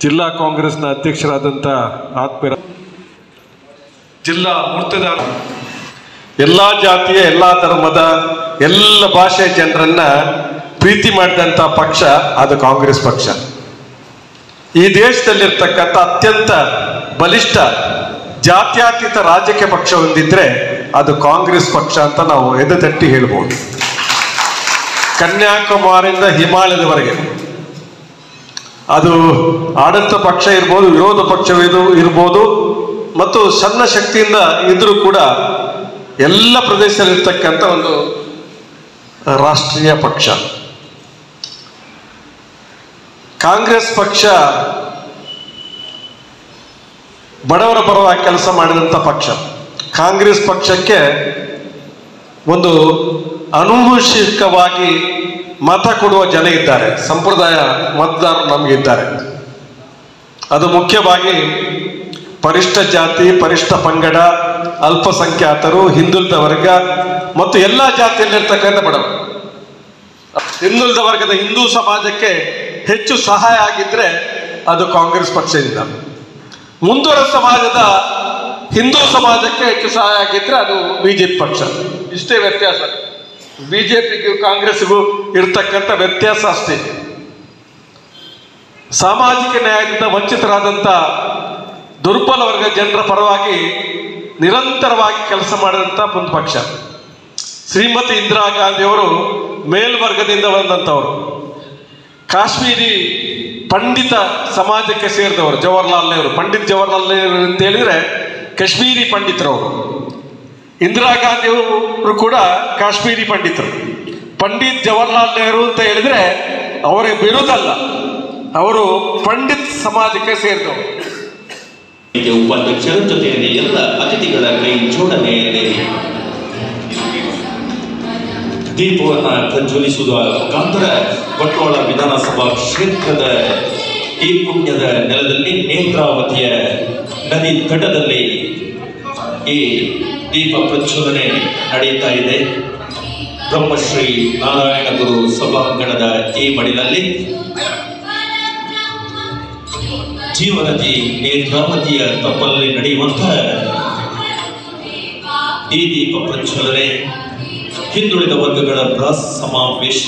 ಜಿಲ್ಲಾ ಕಾಂಗ್ರೆಸ್ನ ಅಧ್ಯಕ್ಷರಾದಂಥ ಆತ್ಮೀಯ ಜಿಲ್ಲಾ ಮುರ್ತದಾರ ಎಲ್ಲ ಜಾತಿಯ ಎಲ್ಲ ಧರ್ಮದ ಎಲ್ಲ ಭಾಷೆಯ ಜನರನ್ನ ಪ್ರೀತಿ ಮಾಡಿದಂಥ ಪಕ್ಷ ಅದು ಕಾಂಗ್ರೆಸ್ ಪಕ್ಷ ಈ ದೇಶದಲ್ಲಿರ್ತಕ್ಕಂಥ ಅತ್ಯಂತ ಬಲಿಷ್ಠ ಜಾತ್ಯತೀತ ರಾಜಕೀಯ ಪಕ್ಷ ಹೊಂದಿದ್ರೆ ಅದು ಕಾಂಗ್ರೆಸ್ ಪಕ್ಷ ಅಂತ ನಾವು ಎದೆ ತಟ್ಟಿ ಹೇಳ್ಬೋದು ಕನ್ಯಾಕುಮಾರಿಯಿಂದ ಹಿಮಾಲಯದವರೆಗೆ ಅದು ಆಡಳಿತ ಪಕ್ಷ ಇರ್ಬೋದು ವಿರೋಧ ಪಕ್ಷವಿದು ಇರ್ಬೋದು ಮತ್ತು ಸಣ್ಣ ಶಕ್ತಿಯಿಂದ ಇದ್ರೂ ಕೂಡ ಎಲ್ಲ ಪ್ರದೇಶದಲ್ಲಿರ್ತಕ್ಕಂಥ ಒಂದು ರಾಷ್ಟ್ರೀಯ ಪಕ್ಷ ಕಾಂಗ್ರೆಸ್ ಪಕ್ಷ ಬಡವರ ಪರವಾಗಿ ಕೆಲಸ ಮಾಡಿದಂಥ ಪಕ್ಷ ಕಾಂಗ್ರೆಸ್ ಪಕ್ಷಕ್ಕೆ ಒಂದು ಅನುಭೂಷಿಕವಾಗಿ ಮತ ಕೊಡುವ ಜನ ಇದ್ದಾರೆ ಸಂಪ್ರದಾಯ ಮತದಾರರು ನಮಗಿದ್ದಾರೆ ಅದು ಮುಖ್ಯವಾಗಿ ಪರಿಷ್ಠ ಜಾತಿ ಪರಿಷ್ಠ ಪಂಗಡ ಅಲ್ಪಸಂಖ್ಯಾತರು ಹಿಂದುಳಿದ ವರ್ಗ ಮತ್ತು ಎಲ್ಲ ಜಾತಿಯಲ್ಲಿರ್ತಕ್ಕಂಥ ಬಡವರು ಹಿಂದುಳಿದ ವರ್ಗದ ಹಿಂದೂ ಸಮಾಜಕ್ಕೆ ಹೆಚ್ಚು ಸಹಾಯ ಆಗಿದ್ರೆ ಅದು ಕಾಂಗ್ರೆಸ್ ಪಕ್ಷದಿಂದ ಮುಂದುವರೆದ ಸಮಾಜದ ಹಿಂದೂ ಸಮಾಜಕ್ಕೆ ಹೆಚ್ಚು ಸಹಾಯ ಆಗಿದ್ರೆ ಅದು ಬಿಜೆಪಿ ಪಕ್ಷ ಇಷ್ಟೇ ವ್ಯತ್ಯಾಸ ಬಿಜೆಪಿಗೂ ಕಾಂಗ್ರೆಸ್ಗೂ ಇರ್ತಕ್ಕಂಥ ವ್ಯತ್ಯಾಸ ಅಷ್ಟೇ ಸಾಮಾಜಿಕ ನ್ಯಾಯದಿಂದ ವಂಚಿತರಾದಂಥ ದುರ್ಬಲ ವರ್ಗ ಜನರ ಪರವಾಗಿ ನಿರಂತರವಾಗಿ ಕೆಲಸ ಮಾಡಿದಂಥ ಒಂದು ಪಕ್ಷ ಶ್ರೀಮತಿ ಇಂದಿರಾ ಗಾಂಧಿಯವರು ಮೇಲ್ವರ್ಗದಿಂದ ಬಂದಂಥವರು ಕಾಶ್ಮೀರಿ ಪಂಡಿತ ಸಮಾಜಕ್ಕೆ ಸೇರಿದವರು ಜವಾಹರ್ಲಾಲ್ ನೆಹರು ಪಂಡಿತ್ ಜವಾಹರ್ಲಾಲ್ ನೆಹರು ಅಂತ ಹೇಳಿದ್ರೆ ಕಾಶ್ಮೀರಿ ಪಂಡಿತರವರು ಇಂದಿರಾ ಗಾಂಧಿಯವರು ಕೂಡ ಕಾಶ್ಮೀರಿ ಪಂಡಿತರು ಪಂಡಿತ್ ಜವಾಹರ್ಲಾಲ್ ನೆಹರು ಅಂತ ಹೇಳಿದ್ರೆ ಅವರ ಬಿರುದಲ್ಲ ಅವರು ಪಂಡಿತ್ ಸಮಾಜಕ್ಕೆ ಸೇರಿದವರು ವೇದಿಕೆ ಉಪಾಧ್ಯಕ್ಷರ ಜೊತೆಯಲ್ಲಿ ಎಲ್ಲ ಅತಿಥಿಗಳ ಕೈ ಜೋಡಣೆಯಲ್ಲಿ ದೀಪವನ್ನ ಪ್ರಜ್ವಲಿಸುವ ಮುಖಾಂತರ ಬಂಟ್ವಾಳ ವಿಧಾನಸಭಾ ಕ್ಷೇತ್ರದ ಈ ಪುಣ್ಯದ ನೆಲದಲ್ಲಿ ನೇತ್ರಾವತಿಯ ನದಿ ತಟದಲ್ಲಿ ಈ ದೀಪ ಪ್ರಜ್ವಲನೆ ನಡೆಯುತ್ತಾ ಇದೆ ಬ್ರಹ್ಮಶ್ರೀ ನಾರಾಯಣ ಗುರು ಸಭಾಂಗಣದ ಈ ಮಡಿಲಲ್ಲಿ ಜೀವನದಿ ನೇತ್ರಾವತಿಯ ತಪ್ಪಲಲ್ಲಿ ನಡೆಯುವಂತಹ ಈ ದೀಪ ಪ್ರಜ್ವಲನೆ ಹಿಂದುಳಿದ ವರ್ಗಗಳ ಬೃಹತ್ ಸಮಾವೇಶ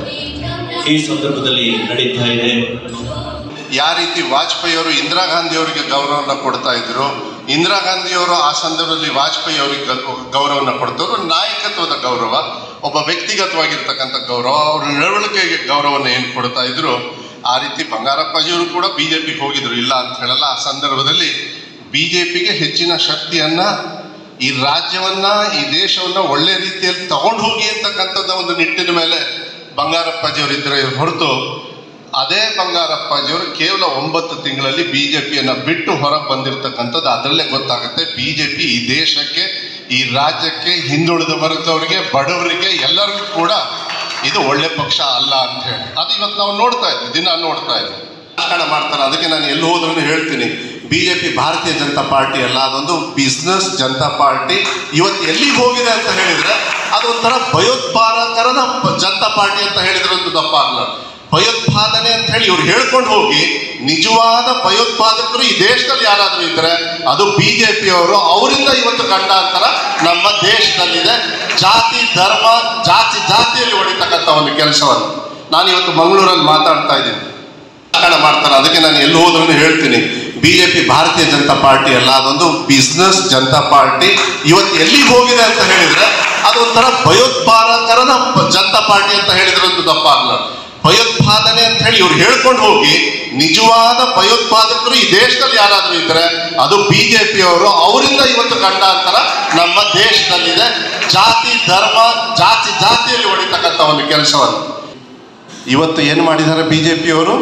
ಈ ಸಂದರ್ಭದಲ್ಲಿ ನಡೀತಾ ಇದೆ ಯಾವ ರೀತಿ ವಾಜಪೇಯಿ ಅವರು ಇಂದಿರಾ ಗಾಂಧಿ ಅವರಿಗೆ ಗೌರವವನ್ನು ಕೊಡ್ತಾ ಇದ್ರು ಇಂದಿರಾ ಗಾಂಧಿ ಅವರು ಆ ಸಂದರ್ಭದಲ್ಲಿ ವಾಜಪೇಯಿ ಅವರಿಗೆ ಗೌರವವನ್ನು ಕೊಡ್ತವ್ರು ನಾಯಕತ್ವದ ಗೌರವ ಒಬ್ಬ ವ್ಯಕ್ತಿಗತವಾಗಿರ್ತಕ್ಕಂಥ ಗೌರವ ಅವ್ರ ನಡವಳಿಕೆಗೆ ಗೌರವವನ್ನು ಏನು ಕೊಡ್ತಾ ಇದ್ರು ಆ ರೀತಿ ಬಂಗಾರಪ್ಪಾಜಿಯವರು ಕೂಡ ಬಿ ಜೆ ಪಿಗೆ ಹೋಗಿದ್ರು ಇಲ್ಲ ಅಂತ ಹೇಳಲ್ಲ ಆ ಸಂದರ್ಭದಲ್ಲಿ ಬಿ ಜೆ ಪಿಗೆ ಹೆಚ್ಚಿನ ಶಕ್ತಿಯನ್ನ ಈ ರಾಜ್ಯವನ್ನ ಈ ದೇಶವನ್ನ ಒಳ್ಳೆ ರೀತಿಯಲ್ಲಿ ತಗೊಂಡು ಹೋಗಿ ಅಂತಕ್ಕಂಥದ್ದು ಒಂದು ನಿಟ್ಟಿನ ಮೇಲೆ ಬಂಗಾರಪ್ಪಾಜಿಯವರು ಇದ್ರೆ ಹೊರತು ಅದೇ ಬಂಗಾರಪ್ಪಾಜಿಯವರು ಕೇವಲ ಒಂಬತ್ತು ತಿಂಗಳಲ್ಲಿ ಬಿ ಜೆ ಪಿಯನ್ನು ಬಿಟ್ಟು ಹೊರಗೆ ಬಂದಿರತಕ್ಕಂಥದ್ದು ಅದರಲ್ಲೇ ಗೊತ್ತಾಗುತ್ತೆ ಬಿ ಜೆ ಪಿ ಈ ದೇಶಕ್ಕೆ ಈ ರಾಜ್ಯಕ್ಕೆ ಹಿಂದುಳಿದ ವರ್ಗದವರಿಗೆ ಬಡವರಿಗೆ ಎಲ್ಲರಿಗೂ ಕೂಡ ಇದು ಒಳ್ಳೆ ಪಕ್ಷ ಅಲ್ಲ ಅಂತ ಹೇಳಿ ಅದು ಇವತ್ತು ನಾವು ನೋಡ್ತಾ ಇದ್ವಿ ದಿನ ನೋಡ್ತಾ ಇದ್ವಿ ರಾಜಕಾರಣ ಮಾಡ್ತಾರೆ ಅದಕ್ಕೆ ನಾನು ಎಲ್ಲಿ ಹೋದ್ರೂ ಹೇಳ್ತೀನಿ ಬಿ ಜೆ ಪಿ ಭಾರತೀಯ ಜನತಾ ಪಾರ್ಟಿ ಅಲ್ಲ ಅದೊಂದು ಬಿಸ್ನೆಸ್ ಜನತಾ ಪಾರ್ಟಿ ಇವತ್ತು ಎಲ್ಲಿಗೆ ಹೋಗಿದೆ ಅಂತ ಹೇಳಿದ್ರೆ ಅದೊಂಥರ ಭಯೋತ್ಪಾದಕರನ ಪ- ಜನತಾ ಪಾರ್ಟಿ ಅಂತ ಹೇಳಿದ್ರೆ ಒಂದು ತಪ್ಪ ಅಲ್ಲ ಭಯೋತ್ಪಾದನೆ ಅಂತ ಹೇಳಿ ಇವ್ರು ಹೇಳ್ಕೊಂಡು ಹೋಗಿ ನಿಜವಾದ ಭಯೋತ್ಪಾದಕರು ಈ ದೇಶದಲ್ಲಿ ಯಾರಾದರೂ ಇದ್ರೆ ಅದು ಬಿ ಜೆ ಪಿಯವರು ಅವರಿಂದ ಇವತ್ತು ಗಂಡಾಂತರ ನಮ್ಮ ದೇಶದಲ್ಲಿದೆ ಜಾತಿ ಧರ್ಮ ಜಾತಿ ಜಾತಿಯಲ್ಲಿ ಹೊಡಿತಕ್ಕಂಥ ಒಂದು ಕೆಲಸವನ್ನು ನಾನು ಇವತ್ತು ಮಂಗಳೂರಲ್ಲಿ ಮಾತಾಡ್ತಾ ಇದ್ದೀನಿ ರಾಜಕಾರಣ ಮಾಡ್ತಾರೆ ಅದಕ್ಕೆ ನಾನು ಎಲ್ಲಿ ಹೋದ್ರೂ ಹೇಳ್ತೀನಿ ಬಿ ಜೆ ಪಿ ಭಾರತೀಯ ಜನತಾ ಪಾರ್ಟಿ ಅಲ್ಲ ಅದೊಂದು ಬಿಸ್ನೆಸ್ ಜನತಾ ಪಾರ್ಟಿ ಇವತ್ತು ಎಲ್ಲಿಗೆ ಹೋಗಿದೆ ಅಂತ ಹೇಳಿದ್ರೆ ಅದೊಂಥರ ಭಯೋತ್ಪಾದಕರನ ಪ- ಜನತಾ ಪಾರ್ಟಿ ಅಂತ ಹೇಳಿದ್ರೆ ಒಂದು ತಪ್ಪ ಅಲ್ಲ ಭಯೋತ್ಪಾದನೆ ಅಂತ ಹೇಳಿ ಇವ್ರು ಹೇಳ್ಕೊಂಡು ಹೋಗಿ ನಿಜವಾದ ಭಯೋತ್ಪಾದಕರು ಈ ದೇಶದಲ್ಲಿ ಯಾರಾದರೂ ಇದ್ರೆ ಅದು ಬಿ ಜೆ ಪಿಯವರು ಅವರಿಂದ ಇವತ್ತು ಗಂಡಾಂತರ ನಮ್ಮ ದೇಶದಲ್ಲಿದೆ ಜಾತಿ ಧರ್ಮ ಜಾತಿ ಜಾತಿಯಲ್ಲಿ ಹೊಡಿತಕ್ಕಂಥ ಒಂದು ಕೆಲಸವನ್ನು ಇವತ್ತು ಏನು ಮಾಡಿದ್ದಾರೆ ಬಿ ಜೆ ಪಿಯವರು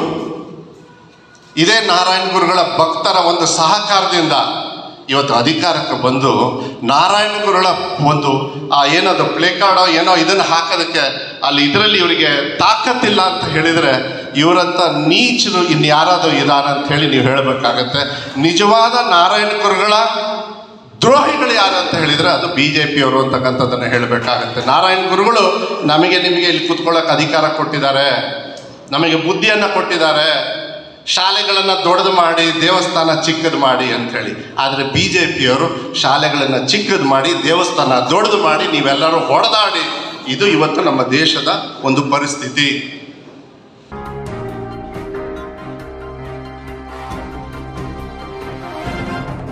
ಇದೇ ನಾರಾಯಣ ಗುರುಗಳ ಭಕ್ತರ ಒಂದು ಸಹಕಾರದಿಂದ ಇವತ್ತು ಅಧಿಕಾರಕ್ಕೆ ಬಂದು ನಾರಾಯಣ ಗುರುಗಳ ಒಂದು ಆ ಏನದು ಪ್ಲೇ ಕಾರ್ಡೋ ಏನೋ ಇದನ್ನು ಹಾಕೋದಕ್ಕೆ ಅಲ್ಲಿ ಇದರಲ್ಲಿ ಇವರಿಗೆ ತಾಕತ್ತಿಲ್ಲ ಅಂತ ಹೇಳಿದರೆ ಇವರಂತ ನೀಚರು ಇನ್ನು ಯಾರಾದರೂ ಇದಾರ ಅಂತ ಹೇಳಿ ನೀವು ಹೇಳಬೇಕಾಗತ್ತೆ ನಿಜವಾದ ನಾರಾಯಣ ಗುರುಗಳ ದ್ರೋಹಿಗಳು ಯಾರು ಅಂತ ಹೇಳಿದ್ರೆ ಅದು ಬಿ ಜೆ ಪಿಯವರು ಅಂತಕ್ಕಂಥದ್ದನ್ನು ಹೇಳಬೇಕಾಗತ್ತೆ ನಾರಾಯಣ ಗುರುಗಳು ನಮಗೆ ನಿಮಗೆ ಇಲ್ಲಿ ಕೂತ್ಕೊಳ್ಳೋಕೆ ಅಧಿಕಾರ ಕೊಟ್ಟಿದ್ದಾರೆ ನಮಗೆ ಬುದ್ಧಿಯನ್ನು ಕೊಟ್ಟಿದ್ದಾರೆ ಶಾಲೆಗಳನ್ನು ದೊಡ್ಡದು ಮಾಡಿ ದೇವಸ್ಥಾನ ಚಿಕ್ಕದು ಮಾಡಿ ಅಂಥೇಳಿ ಆದರೆ ಬಿ ಜೆ ಪಿಯವರು ಶಾಲೆಗಳನ್ನು ಚಿಕ್ಕದು ಮಾಡಿ ದೇವಸ್ಥಾನ ದೊಡ್ಡದು ಮಾಡಿ ನೀವೆಲ್ಲರೂ ಹೊಡೆದಾಡಿ ಇದು ಇವತ್ತು ನಮ್ಮ ದೇಶದ ಒಂದು ಪರಿಸ್ಥಿತಿ